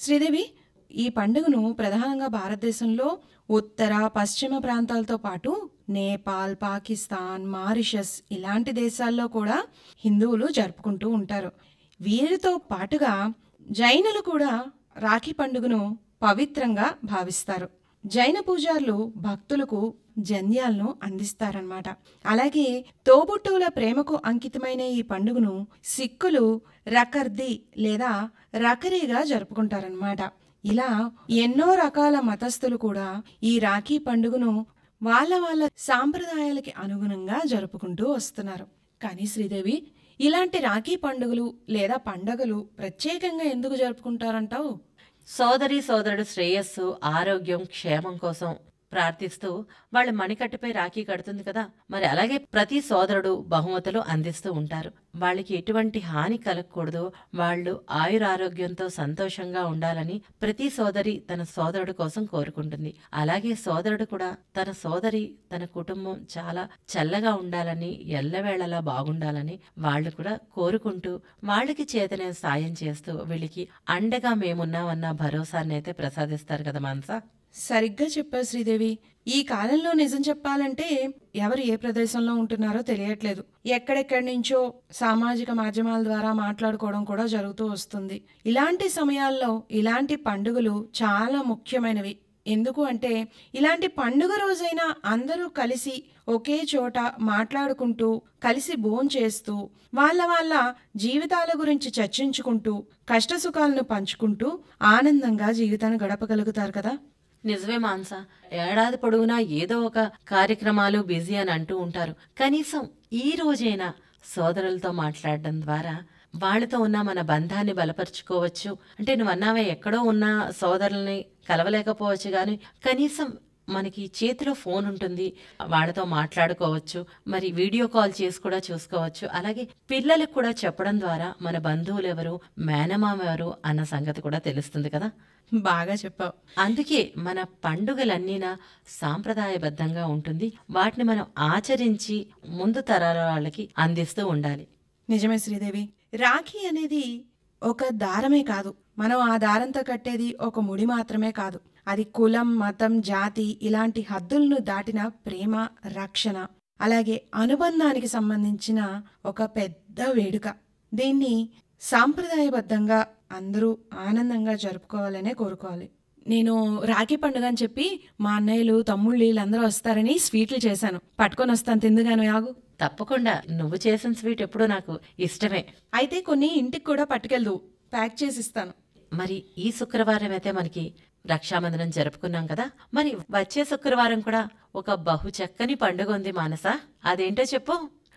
శ్రీదేవి ఈ పండుగను ప్రధానంగా భారతదేశంలో ఉత్తర పశ్చిమ ప్రాంతాలతో పాటు నేపాల్ పాకిస్తాన్ మారిషస్ ఇలాంటి దేశాల్లో కూడా హిందువులు జరుపుకుంటూ ఉంటారు వీరితో పాటుగా జైనులు కూడా రాఖీ పండుగను పవిత్రంగా భావిస్తారు జైన పూజారులు భక్తులకు జంధ్యాలను అందిస్తారన్నమాట అలాగే తోబుట్టువుల ప్రేమకు అంకితమైన ఈ పండుగను సిక్కులు రకర్ది లేదా రకరీగా జరుపుకుంటారన్నమాట ఇలా ఎన్నో రకాల మతస్థులు కూడా ఈ రాఖీ పండుగను వాళ్ళ వాళ్ళ సాంప్రదాయాలకి అనుగుణంగా జరుపుకుంటూ వస్తున్నారు కానీ శ్రీదేవి ఇలాంటి రాఖీ పండుగలు లేదా పండగలు ప్రత్యేకంగా ఎందుకు జరుపుకుంటారంటావు సోదరి సోదరుడు శ్రేయస్సు ఆరోగ్యం క్షేమం కోసం ప్రార్థిస్తూ వాళ్ళ మణికట్టుపై రాఖీ కడుతుంది కదా మరి అలాగే ప్రతి సోదరుడు బహుమతులు అందిస్తూ ఉంటారు వాళ్ళకి ఎటువంటి హాని కలగకూడదు వాళ్ళు ఆయురారోగ్యంతో సంతోషంగా ఉండాలని ప్రతి సోదరి తన సోదరుడు కోసం కోరుకుంటుంది అలాగే సోదరుడు కూడా తన సోదరి తన కుటుంబం చాలా చల్లగా ఉండాలని ఎల్లవేళలా బాగుండాలని వాళ్ళు కూడా కోరుకుంటూ వాళ్ళకి చేతనే సాయం చేస్తూ వీళ్ళకి అండగా మేమున్నామన్న భరోసాన్ని అయితే ప్రసాదిస్తారు కదా మానస సరిగ్గా చెప్పావు శ్రీదేవి ఈ కాలంలో నిజం చెప్పాలంటే ఎవరు ఏ ప్రదేశంలో ఉంటున్నారో తెలియట్లేదు ఎక్కడెక్కడి నుంచో సామాజిక మాధ్యమాల ద్వారా మాట్లాడుకోవడం కూడా జరుగుతూ వస్తుంది ఇలాంటి సమయాల్లో ఇలాంటి పండుగలు చాలా ముఖ్యమైనవి ఎందుకు అంటే ఇలాంటి పండుగ రోజైనా అందరూ కలిసి ఒకే చోట మాట్లాడుకుంటూ కలిసి భోంచేస్తూ వాళ్ళ వాళ్ళ జీవితాల గురించి చర్చించుకుంటూ కష్టసుఖాలను పంచుకుంటూ ఆనందంగా జీవితాన్ని గడపగలుగుతారు కదా నిజమే మాన్స ఏడాది పొడవునా ఏదో ఒక కార్యక్రమాలు బిజీ అని అంటూ ఉంటారు కనీసం ఈ రోజైనా సోదరులతో మాట్లాడడం ద్వారా వాళ్ళతో ఉన్న మన బంధాన్ని బలపరుచుకోవచ్చు అంటే నువ్వు అన్నావే ఎక్కడో ఉన్న సోదరుల్ని కలవలేకపోవచ్చు కానీ కనీసం మనకి చేతిలో ఫోన్ ఉంటుంది వాళ్ళతో మాట్లాడుకోవచ్చు మరి వీడియో కాల్ చేసి కూడా చూసుకోవచ్చు అలాగే పిల్లలకు కూడా చెప్పడం ద్వారా మన బంధువులు ఎవరు మేనమామ ఎవరు అన్న సంగతి కూడా తెలుస్తుంది కదా బాగా చెప్పావు అందుకే మన పండుగలన్నీనా సాంప్రదాయబద్ధంగా ఉంటుంది వాటిని మనం ఆచరించి ముందు తరాల వాళ్ళకి అందిస్తూ ఉండాలి నిజమే శ్రీదేవి రాఖీ అనేది ఒక దారమే కాదు మనం ఆ దారంతో కట్టేది ఒక ముడి మాత్రమే కాదు అది కులం మతం జాతి ఇలాంటి హద్దులను దాటిన ప్రేమ రక్షణ అలాగే అనుబంధానికి సంబంధించిన ఒక పెద్ద వేడుక దీన్ని సాంప్రదాయబద్ధంగా అందరూ ఆనందంగా జరుపుకోవాలనే కోరుకోవాలి నేను రాఖీ పండుగ అని చెప్పి మా అన్నయ్యలు తమ్ముళ్ళు వీళ్ళందరూ వస్తారని స్వీట్లు చేశాను పట్టుకొని వస్తాను తిందుగాను యాగు తప్పకుండా నువ్వు చేసిన స్వీట్ ఎప్పుడూ నాకు ఇష్టమే అయితే కొన్ని ఇంటికి కూడా పట్టుకెళ్దు ప్యాక్ చేసి ఇస్తాను మరి ఈ శుక్రవారం అయితే మనకి రక్షాబంధనం జరుపుకున్నాం కదా మరి వచ్చే శుక్రవారం కూడా ఒక బహు చక్కని పండుగ ఉంది మానస అదేంటో చెప్పు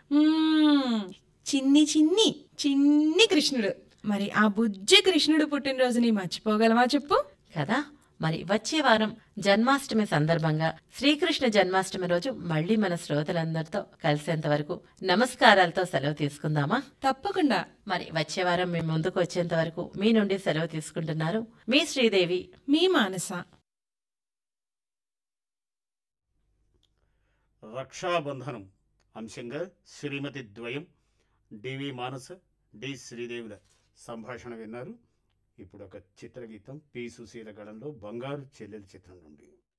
మ్మ్. చిన్ని చిన్ని చిన్ని కృష్ణుడు మరి ఆ బుజ్జి కృష్ణుడు పుట్టినరోజుని మర్చిపోగలమా చెప్పు కదా మరి వచ్చే వారం జన్మాష్టమి సందర్భంగా శ్రీకృష్ణ జన్మాష్టమి రోజు మళ్ళీ మన శ్రోతలందరితో కలిసేంత వరకు నమస్కారాలతో సెలవు తీసుకుందామా తప్పకుండా మరి వచ్చే వారం మీ ముందుకు వచ్చేంత వరకు మీ నుండి సెలవు తీసుకుంటున్నారు మీ శ్రీదేవి మీ మానస రక్షాబంధనం అంశంగా శ్రీమతి ద్వయం డివి మానస డి శ్రీదేవుల సంభాషణ విన్నారు ఇప్పుడు ఒక చిత్రగీతం పి సుశీల గడంలో బంగారు చెల్లెల చిత్రం నుండి